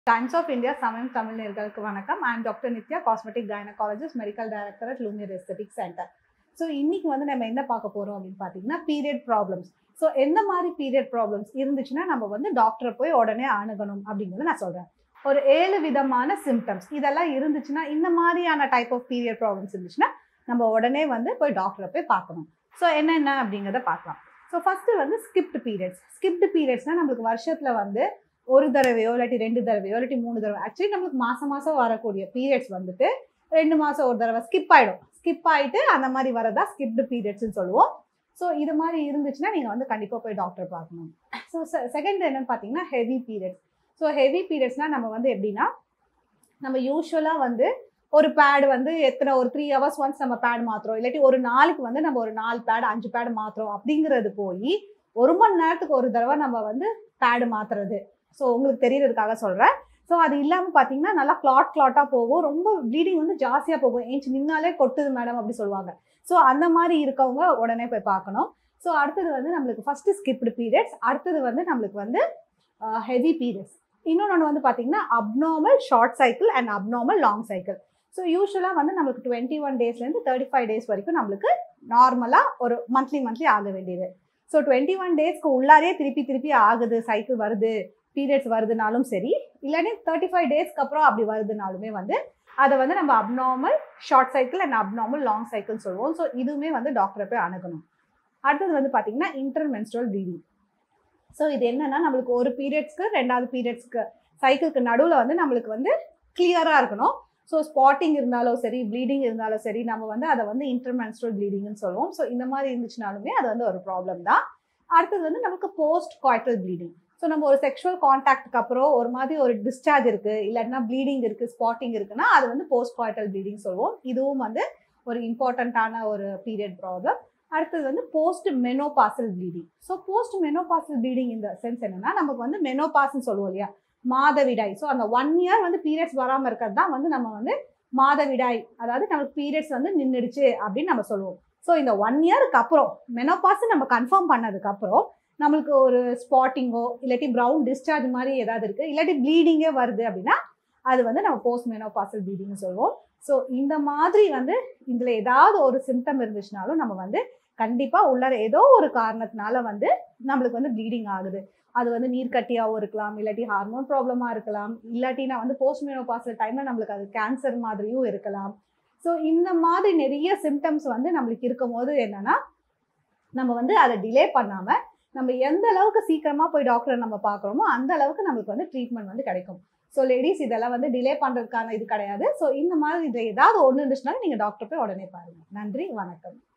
times of India சமயம் தமிழ் நேர்களுக்கு வணக்கம் I'm doctor Nithya cosmetic gynaecologist medical director at Lumiere aesthetic centre so இன்னைக்கு வந்து நம்ம என்ன பார்க்க போறோம் அப்படின்னு பார்த்தீங்கன்னா பீரியட் ப்ராப்ளம்ஸ் ஸோ எந்த மாதிரி பீரியட் ப்ராப்ளம்ஸ் இருந்துச்சுன்னா நம்ம வந்து டாக்டரை போய் உடனே அணுகணும் அப்படிங்கிறத நான் சொல்றேன் ஒரு ஏழு விதமான சிம்டம்ஸ் இதெல்லாம் இருந்துச்சுன்னா இந்த மாதிரியான டைப் ஆஃப் பீரியட் ப்ராப்ளம்ஸ் இருந்துச்சுன்னா நம்ம உடனே வந்து போய் டாக்டரை போய் பார்க்கணும் ஸோ என்னென்ன அப்படிங்கிறத பார்க்கலாம் ஸோ ஃபஸ்ட்டு வந்து ஸ்கிப்டு பீரியட்ஸ் ஸ்கிப்டு பீரியட்ஸ்னால் நம்மளுக்கு வருஷத்தில் வந்து ஒரு தடவையோ இல்லாட்டி ரெண்டு தடவையோ இல்லாட்டி மூணு தடவை ஆக்சுவலி நம்மளுக்கு மாதம் மாதம் வரக்கூடிய பீரியட்ஸ் வந்துட்டு ரெண்டு மாதம் ஒரு தடவை ஸ்கிப் ஆகிடும் ஸ்கிப் ஆகிட்டு அந்த மாதிரி வரதா ஸ்கிப்டு பீரியட்ஸ்னு சொல்லுவோம் ஸோ இது மாதிரி இருந்துச்சுன்னா நீங்கள் வந்து கண்டிப்பாக போய் டாக்டர் பார்க்கணும் ஸோ செகண்ட் என்னன்னு பார்த்தீங்கன்னா ஹெவி பீரியட்ஸ் ஸோ ஹெவி பீரியட்ஸ்னால் நம்ம வந்து எப்படின்னா நம்ம யூஸ்வலாக வந்து ஒரு பேட் வந்து எத்தனை ஒரு த்ரீ ஹவர்ஸ் ஒன்ஸ் நம்ம பேட் மாத்துறோம் இல்லாட்டி ஒரு நாளைக்கு வந்து நம்ம ஒரு நாலு பேட் அஞ்சு பேட் மாத்துறோம் அப்படிங்கிறது போய் ஒரு மணி நேரத்துக்கு ஒரு தடவை நம்ம வந்து பேடு மாத்துறது ஸோ உங்களுக்கு தெரியறதுக்காக சொல்கிறேன் ஸோ அது இல்லாமல் பார்த்தீங்கன்னா நல்லா கிளாட் கிளாட்டாக போகும் ரொம்ப ப்ளீடிங் வந்து ஜாஸ்தியாக போகும் ஏஞ்சி நின்னாலே கொட்டுது மேடம் அப்படி சொல்லுவாங்க ஸோ அந்த மாதிரி இருக்கவங்க உடனே போய் பார்க்கணும் ஸோ அடுத்தது வந்து நம்மளுக்கு ஃபஸ்ட்டு ஸ்கிப்டு பீரியட்ஸ் அடுத்தது வந்து நம்மளுக்கு வந்து ஹெவி பீரியட்ஸ் இன்னொன்று வந்து பார்த்தீங்கன்னா abnormal short cycle and abnormal long cycle so யூஸ்வலாக வந்து நம்மளுக்கு டுவெண்ட்டி ஒன் டேஸ்லேருந்து தேர்ட்டி ஃபைவ் டேஸ் வரைக்கும் நம்மளுக்கு நார்மலாக ஒரு மந்த்லி மந்த்லி ஆக வேண்டியது ஸோ டுவெண்ட்டி ஒன் டேஸ்க்கு உள்ளாரே திருப்பி திருப்பி ஆகுது சைக்கிள் வருது பீரியட்ஸ் வருதுனாலும் சரி இல்லாட்டி தேர்ட்டி ஃபைவ் டேஸ்க்கு அப்புறம் அப்படி வருதுனாலுமே வந்து அதை வந்து நம்ம abnormal short cycle and abnormal long cycle சொல்லுவோம் ஸோ இதுவுமே வந்து டாக்டரை போய் அணுகணும் அடுத்தது வந்து பார்த்தீங்கன்னா இன்டர்மென்ஸ்ட்ரல் ப்ளீடிங் ஸோ இது என்னன்னா நம்மளுக்கு ஒரு பீரியட்ஸ்க்கு ரெண்டாவது பீரியட்ஸ்க்கு சைக்கிளுக்கு நடுவில் வந்து நம்மளுக்கு வந்து கிளியராக இருக்கணும் ஸோ ஸ்பாட்டிங் இருந்தாலும் சரி ப்ளீடிங் இருந்தாலும் சரி நம்ம வந்து அதை வந்து இன்டர்மென்ஸ்ட்ரல் ப்ளீடிங்னு சொல்லுவோம் ஸோ இந்த மாதிரி இருந்துச்சுனாலுமே அது வந்து ஒரு ப்ராப்ளம் தான் அடுத்தது வந்து நமக்கு போஸ்ட் குவாய்டல் ப்ளீடிங் ஸோ நம்ம ஒரு செக்ஷுவல் கான்டாக்ட்க்கு அப்புறம் ஒரு மாதிரி ஒரு டிஸ்சார்ஜ் இருக்கு இல்லாட்டினா ப்ளீடிங் இருக்கு ஸ்பாட்டிங் இருக்குன்னா அது வந்து போஸ்ட் குவாய்டல் ப்ளீடிங் சொல்லுவோம் இதுவும் வந்து ஒரு இம்பார்ட்டண்ட்டான ஒரு பீரியட் ப்ராப்ளம் அடுத்தது வந்து post menopausal bleeding so post menopausal bleeding இந்த சென்ஸ் என்னன்னா நமக்கு வந்து மெனோபாஸ்ன்னு சொல்லுவோம் இல்லையா மாதவிடாய் ஸோ அந்த ஒன் இயர் வந்து பீரியட்ஸ் வராமல் இருக்கிறது தான் வந்து நம்ம வந்து மாதவிடாய் அதாவது நமக்கு பீரியட்ஸ் வந்து நின்றுடுச்சு அப்படின்னு நம்ம சொல்லுவோம் ஸோ இந்த ஒன் இயருக்கு அப்புறம் மெனோபாஸ் நம்ம கன்ஃபார்ம் பண்ணதுக்கு அப்புறம் நம்மளுக்கு ஒரு ஸ்பாட்டிங்கோ இல்லாட்டி ப்ரௌன் டிஸ்சார்ஜ் மாதிரி ஏதாவது இருக்குது இல்லாட்டி ப்ளீடிங்கே வருது அப்படின்னா அது வந்து நம்ம போஸ்ட் மெனோபாசல் ப்ளீடிங்னு சொல்லுவோம் ஸோ இந்த மாதிரி வந்து இதில் ஏதாவது ஒரு சிம்டம் இருந்துச்சுனாலும் நம்ம வந்து கண்டிப்பாக உள்ளார ஏதோ ஒரு காரணத்தினால வந்து நம்மளுக்கு வந்து ப்ளீடிங் ஆகுது அது வந்து நீர்க்கட்டியாகவும் இருக்கலாம் இல்லாட்டி ஹார்மோன் ப்ராப்ளமாக இருக்கலாம் இல்லாட்டினா வந்து போஸ்ட் மெனோபாசல் டைமில் நம்மளுக்கு அது கேன்சர் மாதிரியும் இருக்கலாம் ஸோ இந்த மாதிரி நிறைய சிம்டம்ஸ் வந்து நம்மளுக்கு இருக்கும் போது என்னன்னா நம்ம வந்து அதை டிலே பண்ணாமல் நம்ம எந்த அளவுக்கு சீக்கிரமாக போய் டாக்டரை நம்ம பார்க்குறோமோ அந்த அளவுக்கு நம்மளுக்கு வந்து ட்ரீட்மெண்ட் வந்து கிடைக்கும் ஸோ லேடிஸ் இதெல்லாம் வந்து டிலே பண்ணுறதுக்கான இது கிடையாது ஸோ இந்த மாதிரி இதில் ஏதாவது ஒன்று இருந்துச்சுனாலும் நீங்கள் டாக்டர் போய் உடனே பாருங்கள் நன்றி வணக்கம்